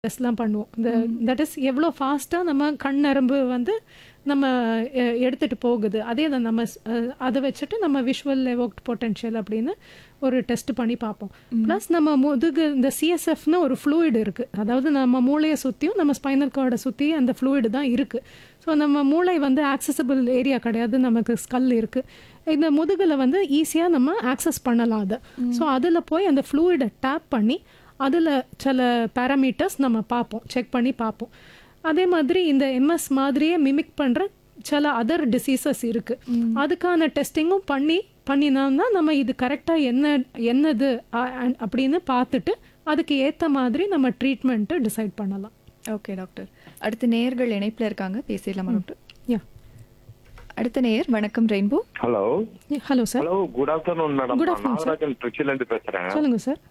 டெஸ்ட்லாம் பண்ணுவோம் இந்த தட் இஸ் எவ்வளோ ஃபாஸ்ட்டாக நம்ம கண் நரம்பு வந்து நம்ம அஹ், எடுத்துட்டு போகுது அதே தான் நம்ம ஸ்- அஹ், அதை வச்சுட்டு நம்ம விஷுவல் எவோக்ட் பொட்டென்ஷியல் அப்படின்னு ஒரு டெஸ்ட் பண்ணி பார்ப்போம் ப்ளஸ் நம்ம முதுகு இந்த சிஎஸ்எஃப்னு ஒரு ஃப்ளூயிட் இருக்குது அதாவது நம்ம மூளையை சுற்றியும் நம்ம ஸ்பைனல் கார்டை சுற்றி அந்த ஃப்ளூயிடு தான் இருக்குது ஸோ நம்ம மூளை வந்து ஆக்சசபிள் ஏரியா கிடையாது நமக்கு ஸ்கல் இருக்குது இந்த முதுகில் வந்து ஈஸியாக நம்ம ஆக்சஸ் பண்ணலாம் அதை ஸோ அதில் போய் அந்த ஃப்ளூயிடை டேப் பண்ணி அதில் சில பேராமீட்டர்ஸ் நம்ம பார்ப்போம் செக் பண்ணி பார்ப்போம் அதே மாதிரி இந்த எம்எஸ் மாதிரியே மிமிக் பண்ணுற சில அதர் டிசீசஸ் இருக்குது அதுக்கான டெஸ்டிங்கும் பண்ணி பண்ணினோம்னா நம்ம இது கரெக்டாக என்ன என்னது அ- அ- அப்படின்னு பார்த்துட்டு அதுக்கு ஏற்ற மாதிரி நம்ம ட்ரீட்மெண்ட்டு டிசைட் பண்ணலாம் ஓகே டாக்டர் அடுத்த நேயர்கள் இணைப்பில் இருக்காங்க பேசிடலாமா டாக்டர் யா அடுத்த நேயர் வணக்கம் rainbow hello hello sir hello good afternoon madam Good நான் afternoon, sir. நாகராஜன் திருச்சியில இருந்து பேசுறேன் சொல்லுங்கள் சார்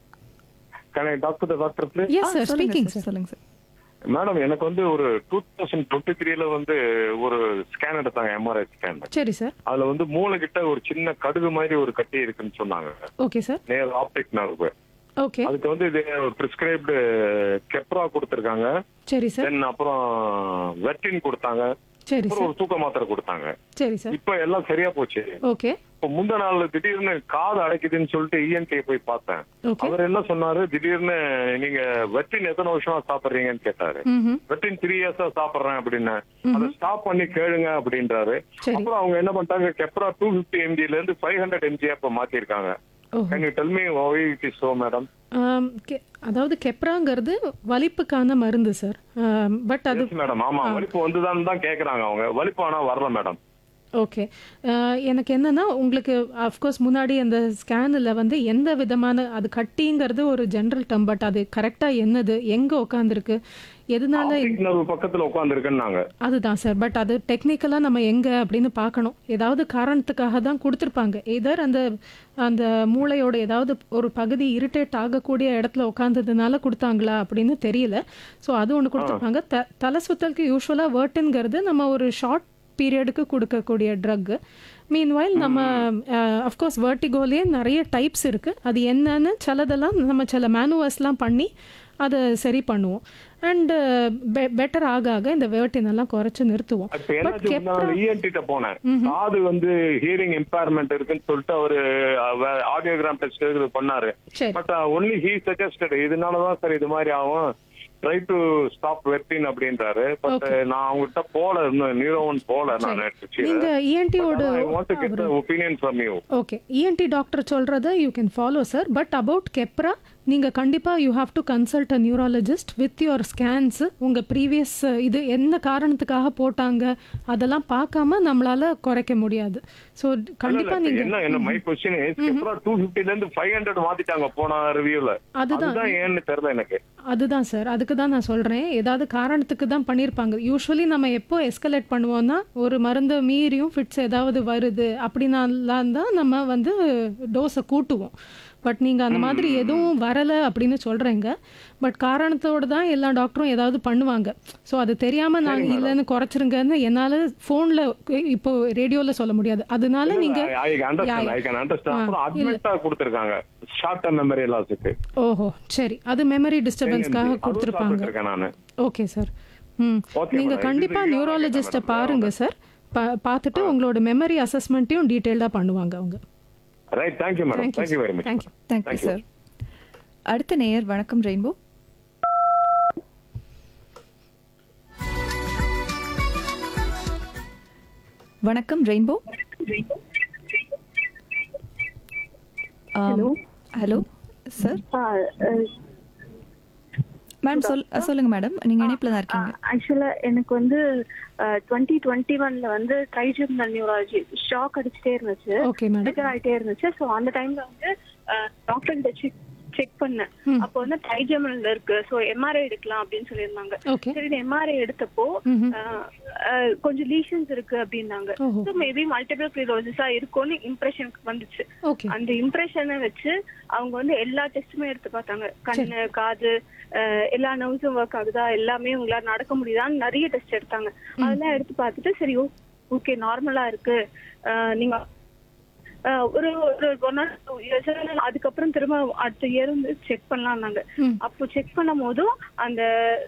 கனே doctor doctor please yes sir speaking sir sir சொல்லுங்க சார் மேடம் எனக்கு வந்து ஒரு டூ தௌசண்ட் டுவெண்ட்டி த்ரீல வந்து ஒரு ஸ்கேன் எடுத்தாங்க எம்ஆர்ஐ ஸ்கேன் சரி சார் அதுல வந்து மூளை கிட்ட ஒரு சின்ன கடுகு மாதிரி ஒரு கட்டி இருக்குன்னு சொன்னாங்க okay sir near optic nerve okay அதுக்கு வந்து இது பிரிஸ்கிரைப்டு கெப்ரா கொடுத்துருக்காங்க சரி சார் தென் அப்புறம் வெட்டின் கொடுத்தாங்க சரி அப்புறம் சார் ஒரு தூக்க மாத்திரை கொடுத்தாங்க சரி சார் இப்ப எல்லாம் சரியா போச்சு ஓகே இப்ப முந்த நாள் திடீர்னு காது அடைக்குதுன்னு சொல்லிட்டு இஎன்டி போய் பார்த்தேன் ஓகே அவர் என்ன சொன்னாரு திடீர்னு நீங்க வெட்டின் எத்தனை வருஷமா சாப்பிடுறீங்கன்னு கேட்டாரு ம் வெட்டின் த்ரீ இயர்ஸா சாப்பிடுறேன் அப்படின்னு அதை ஸ்டாப் பண்ணி கேளுங்க அப்படின்றாரு சரி. அப்புறம் அவங்க என்ன பண்ணிட்டாங்க கெப்ரா டூ பிப்டி எம்ஜில இருந்து ஃபைவ் ஹண்ட்ரட் எம்ஜி அப்ப மாத்திருக்காங்க oh can you tell me why it is so madam ஆம், கெ- அதாவது கெப்ராங்கிறது வலிப்புக்கான மருந்து சார் பட் அது மேடம் ஆமா வலிப்பு வந்துதான் தான் கேக்குறாங்க அவங்க வலிப்பு ஆனா வரல மேடம் ஓகே எனக்கு என்னன்னா உங்களுக்கு அஃப்கோர்ஸ் முன்னாடி அந்த ஸ்கேனில் வந்து எந்த விதமான அது கட்டிங்கிறது ஒரு ஜென்ரல் டேர்ம் பட் அது கரெக்டாக என்னது எங்கே உட்காந்துருக்கு எதனால ஆப்டிக் நர்வு பக்கத்துல உட்காந்துருக்குன்னாங்க அதுதான் சார் பட் அது டெக்னிக்கலாக நம்ம எங்கே அப்படின்னு பார்க்கணும் ஏதாவது காரணத்துக்காக தான் கொடுத்துருப்பாங்க எதர் அந்த அந்த மூளையோட ஏதாவது ஒரு பகுதி இரிட்டேட் ஆகக்கூடிய இடத்துல உட்காந்ததுனால கொடுத்தாங்களா அப்படின்னு தெரியல ஸோ அது ஒன்று கொடுத்துருப்பாங்க த தலை சுத்தலுக்கு யூஸ்வலாக வேர்ட்டுங்கிறது நம்ம ஒரு ஷார்ட் பீரியடுக்கு கொடுக்கக்கூடிய ட்ரக்கு மீன்வைல் நம்ம அஃப்கோர்ஸ் வேர்ட்டிகோலேயே நிறைய டைப்ஸ் இருக்குது அது என்னன்னு சிலதெல்லாம் நம்ம சில மேனுவர்ஸ்லாம் பண்ணி அதை சரி பண்ணுவோம் அண்டு பெட்டர் ஆக ஆக இந்த வேர்ட்டின் எல்லாம் குறைச்சி நிறுத்துவோம் இப்ப என்னாச்சு இஎன்டிட்ட போனேன் காது வந்து ஹியரிங் இம்பேர்மெண்ட் இருக்குன்னு சொல்லிட்டு அவரு ஆடியோகிராம் டெஸ்ட் இது பண்ணாரு சரி பட் ஒன்லி ஹீ சஜஸ்டட் இதனாலதான் சார் இது மாதிரி ஆகும் ட்ரை டு ஸ்டாப் வெட்டின் அப்படின்றாரு பட் நான் அவங்ககிட்ட போல இன்னும் நியூரோன் போல நான் நீங்க இஎன்டியோட I want to get opinion from you okay ENT doctor சொல்கிறத you can follow sir but about கெப்ரா நீங்கள் கண்டிப்பாக you have to consult a neurologist with your scans உங்கள் ப்ரீவியஸ் இது என்ன காரணத்துக்காக போட்டாங்க அதெல்லாம் பார்க்காம நம்மளால குறைக்க முடியாது ஸோ கண்டிப்பாக நீங்கள் என்ன என்ன மை கொஸ்டின் டூ பிப்டில இருந்து ஃபைவ் ஹண்ட்ரட் மாத்திட்டாங்க போன ரிவ்யூல அதுதான். அதுதான் ஏன்னு தெரியல எனக்கு அதுதான் சார் அதுக்கு தான் நான் சொல்கிறேன் ஏதாவது காரணத்துக்கு தான் பண்ணியிருப்பாங்க யூஸ்வலி நம்ம எப்போ எஸ்கலேட் பண்ணுவோம்னா ஒரு மருந்தை மீறியும் ஃபிட்ஸ் ஏதாவது வருது அப்படின்னாலாம் தான் நம்ம வந்து டோஸை கூட்டுவோம் பட் நீங்கள் அந்த மாதிரி எதுவும் வரலை அப்படின்னு சொல்கிறீங்க பட் காரணத்தோடு தான் எல்லா டாக்டரும் ஏதாவது பண்ணுவாங்க ஸோ அது தெரியாமல் நாங்கள் இல்லைன்னு குறைச்சிருங்கன்னு என்னால் ஃபோனில் இப்போ ரேடியோவில் சொல்ல முடியாது அதனால நீங்கள் I understand I can understand அப்புறம் அட்மிட்டா கொடுத்திருக்காங்க ஷார்ட் டர்ம் மெமரி லாஸுக்கு ஓஹோ சரி அது மெமரி டிஸ்டர்பன்ஸ்க்காக கொடுத்துருப்பாங்க இருக்கேன் நானு ஓகே சார் ம் Okay, நீங்கள் madam. கண்டிப்பாக இது- நியூராலஜிஸ்ட்டை madam. பாருங்க சார் பா பார்த்துட்டு உங்களோட மெமரி அசஸ்மெண்ட்டையும் டீட்டெயில்டாக பண்ணுவாங்க அவங்க right thank you madam thank you thank you very much thank you thank you sir அடுத்த நேயர் வணக்கம் ரெயின்போ வணக்கம் ரெயின்போ ஹலோ சார் மேடம் சொல் சொல்லுங்க மேடம் நீங்க இணைப்பில் தான் இருக்கீங்க ஆக்சுவலா எனக்கு வந்து டுவெண்ட்டி டுவெண்ட்டி ஒன்ல வந்து ட்ரைஜெமினல் நியூராலஜி ஷாக் அடிச்சுட்டே இருந்துச்சு ஓகே மேடம் ட்ரிகர் ஆயிட்டே இருந்துச்சு ஸோ அந்த டைம்ல வந்து டாக்டர் கிட்ட செக் செக் பண்ணேன் அப்போ வந்து ட்ரைஜெமினல் இருக்கு ஸோ எம்ஆர்ஐ எடுக்கலாம் அப்படின்னு சொல்லியிருந்தாங்க ஓகே சரி எம்ஆர்ஐ எடுத்தப்போ ம்ஹும். அஹ், அஹ், கொஞ்சம் லீஷன்ஸ் இருக்கு அப்படின்னாங்க ஓஹோ ஸோ மேபி மல்டிபிள் கிளிரோசிஸா இருக்கும்னு இம்ப்ரெஷனுக்கு வந்துச்சு ஓகே அந்த இம்ப்ரெஷனை வச்சு அவங்க வந்து எல்லா டெஸ்ட்டுமே எடுத்து பார்த்தாங்க கண்ணு காது அஹ், எல்லா நர்வ்ஸும் ஒர்க் ஆகுதா எல்லாமே உங்களால நடக்க முடியுதான்னு நிறைய டெஸ்ட் எடுத்தாங்க அதெல்லாம் எடுத்து பார்த்துட்டு சரி ஓகே நார்மலா இருக்கு அஹ், நீங்க அஹ், ஒரு ஒரு ஒன் அதுக்கப்புறம் திரும்ப அடுத்த இயர் வந்து செக் பண்ணலாம்னாங்க ம் அப்போ செக் பண்ணும் போதும் அந்த